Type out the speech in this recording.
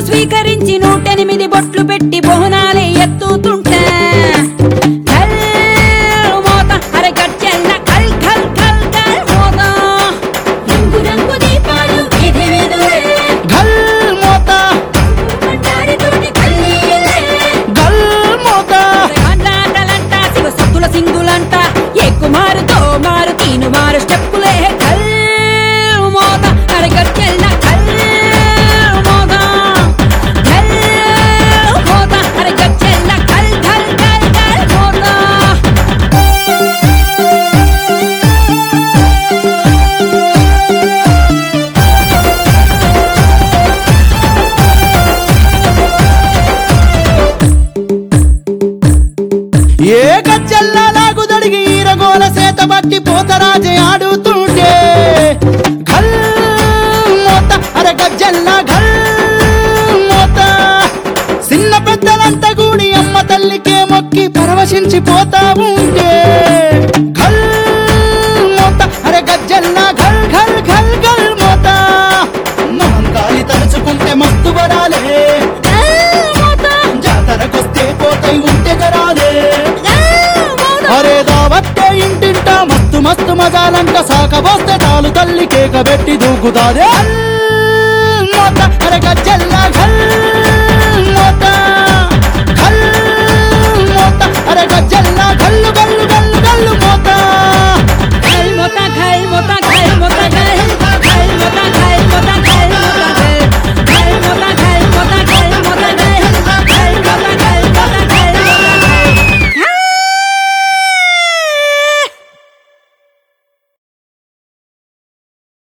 స్వీకరించి నూటెనిమిది బొట్లు పెట్టి బోనాలే ఎత్తుతుంటే ఘల్ మోత అరే గజ్జెల్ల కల్ కల్ కల్ కల్ మోత రంగు రంగు దీపాలు వీధి వీధులే ఘల్ మోత కంటాడితోటి కన్నీళ్ళే గల్ మోత ఆటలాటలంట శివ సత్తుల సింగులంట ఎక్కుమారుతో మారు తీను మారు స్టెప్పులే కల్ మోత అరగచ్చెల్ల కల్ మోత కల్ మోత అరగచ్చెల్ల కల్ కల్ కల్ కల్ మోత ఏ గజ్జల్లా లాగుదడిగి ఈరగోల సేత బట్టి పోతరాజే ఆడుతుంటే ఘల్ మోత అరే గజ్జల్లా ఘల్ మోత చిన్న పెద్దలంతా కూడి అమ్మ తల్లికే మొక్కి పరవశించి పోతా ఉంటే ఘల్ మోత అరే గజ్జల్లా ఘల్ ఘల్ ఘల్ ఘల్ మోత మహంకాళి తలుచుకుంటే మస్తు పడాలే జాతరకొస్తే పోతై ఉంటే గరాలే అరే దావత్తే ఇంటింట మస్తు మస్తు మజాలంట సాకబోస్తే తాలు తల్లి కేక పెట్టి దూకుతాదే మోత అరే గజ్జల్ల